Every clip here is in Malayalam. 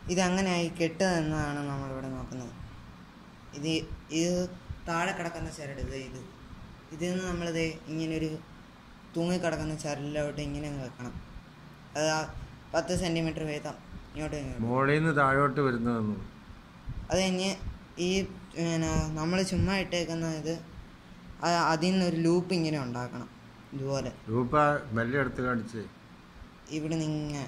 ഇതെങ്ങനെയായി കെട്ടുന്നതെന്നാണ് നമ്മളിവിടെ നോക്കുന്നത് ഇത് ഇത് താഴെ കിടക്കുന്ന ചരട് ഇത് ഇത് ഇതിൽ നിന്ന് നമ്മളിത് ഇങ്ങനൊരു തൂങ്ങിക്കിടക്കുന്ന ചരലിലോട്ട് ഇങ്ങനെ അങ്ങ് വെക്കണം അത് ആ പത്ത് സെൻറ്റിമീറ്റർ വീതം ഇങ്ങോട്ട് ഇങ്ങോട്ട് മുകളിൽ നിന്ന് താഴോട്ട് വരുന്നതെന്ന് അത് കഴിഞ്ഞ് ഈ പിന്നെ നമ്മൾ ചുമ്മാ ഇട്ടേക്കുന്ന ഇത് ആ- അതിൽ നിന്നൊരു ലൂപ്പ് ഇങ്ങനെ ഉണ്ടാക്കണം ഇതുപോലെ രൂപ മെല്ലെ എടുത്ത് കാണിച്ച് ഇവിടെ നിന്ന്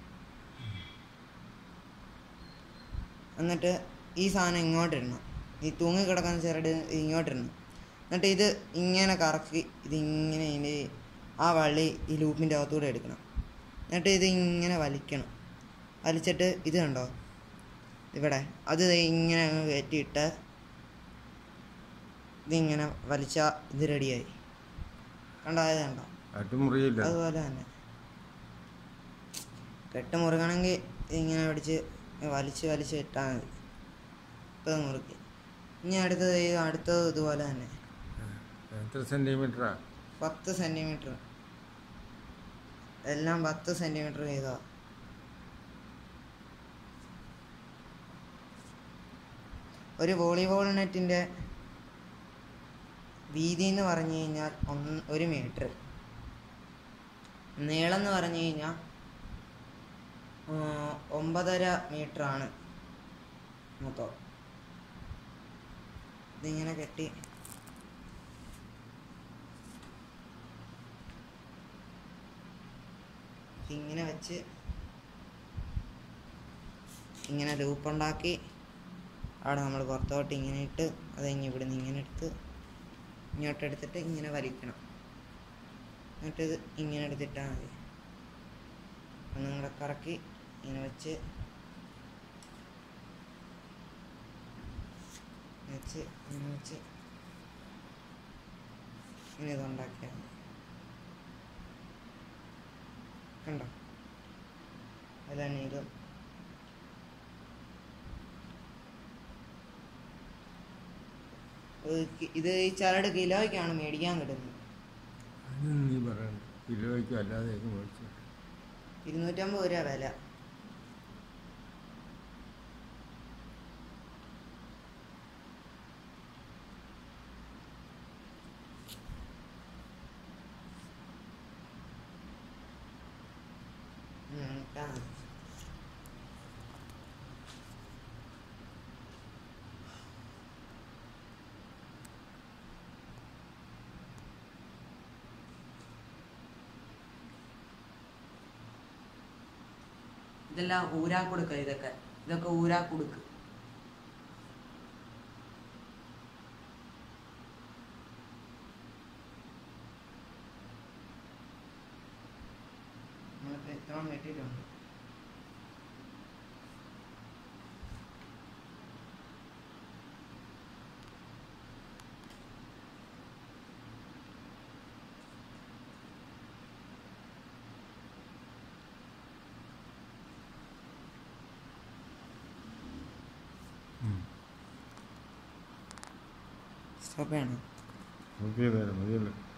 എന്നിട്ട് ഈ സാധനം ഇങ്ങോട്ടിടണം ഈ തൂങ്ങി കിടക്കുന്ന ചരട് ഇങ്ങോട്ടിടണം എന്നിട്ട് ഇത് ഇങ്ങനെ കറക്കി ഇതിങ്ങനെ ഇതിൻ്റെ ആ വള്ളി ഈ ലൂപ്പിൻ്റെ അകത്തൂടെ എടുക്കണം എന്നിട്ട് ഇത് ഇങ്ങനെ വലിക്കണം വലിച്ചിട്ട് ഇത് കണ്ടോ ഇവിടെ അത് ദേ ഇങ്ങനെ അങ്ങ് കയറ്റിയിട്ട് ഇതിങ്ങനെ വലിച്ചാൽ ഇത് റെഡിയായി കണ്ടോ അത് കണ്ടോ അട്ടുമുറിയില്ല അതുപോലെ തന്നെ കെട്ട് മുറുകണമെങ്കിൽ ഇങ്ങനെ പിടിച്ച് വലിച്ച് വലിച്ച് ഇട്ടാൽ മതി ഇപ്പം മുറുക്കി ഇനി അടുത്തത് ഈ അടുത്തത് ഇതുപോലെ തന്നെ എത്ര സെന്റിമീറ്ററാ പത്ത് സെൻറ്റിമീറ്റർ എല്ലാം പത്ത് സെൻറ്റിമീറ്റർ വീതമാണ് ഒരു വോളിബോൾ നെറ്റിൻ്റെ വീതി എന്ന് പറഞ്ഞു കഴിഞ്ഞാൽ ഒന്ന് ഒരു മീറ്റർ നീളം എന്ന് പറഞ്ഞു കഴിഞ്ഞാൽ ആ, ഒമ്പതര മീറ്ററാണ് മൊത്തം ഇതിങ്ങനെ കെട്ടി ഇങ്ങനെ വെച്ച് ഇങ്ങനെ ലൂപ്പ് ഉണ്ടാക്കി അവിടെ നമ്മൾ പുറത്തോട്ട് ഇങ്ങനെ ഇട്ട് അത് കഴിഞ്ഞ് ഇവിടുന്ന് ഇങ്ങനെ എടുത്ത് ഇങ്ങോട്ട് എടുത്തിട്ട് ഇങ്ങനെ വലിക്കണം എന്നിട്ട് ഇത് ഇങ്ങനെ എടുത്തിട്ടാൽ മതി ഒന്നും കൂടെ കറക്കി ഇങ്ങനെ വെച്ച് വെച്ച് ഇങ്ങനെ വെച്ച് ഇങ്ങനെ ഇതുണ്ടാക്കിയാൽ മതി കണ്ടോ അതാണ് ഇത് ഇത് കി- ഇത് ഈ ചരട് കിലോയ്ക്കാണ് മേടിക്കാൻ കിട്ടുന്നത് അതിന് നീ പറയണ്ട കിലോയ്ക്കും അല്ലാതെ മേടിച്ചു ഇരുന്നൂറ്റമ്പത് രൂപ വില ഉം, ഇട്ടാ മതി. ഇതെല്ലാം ഊരാ കൊടുക്ക ഇതൊക്കെ ഇതൊക്കെ ഊരാ കൊടുക്ക് നമ്മളിപ്പോ എത്ര വെട്ടിയിട്ടുണ്ട് സ്റ്റോപ്പ് ചെയ്യണം നോക്കി തരാം മതിയല്ലോ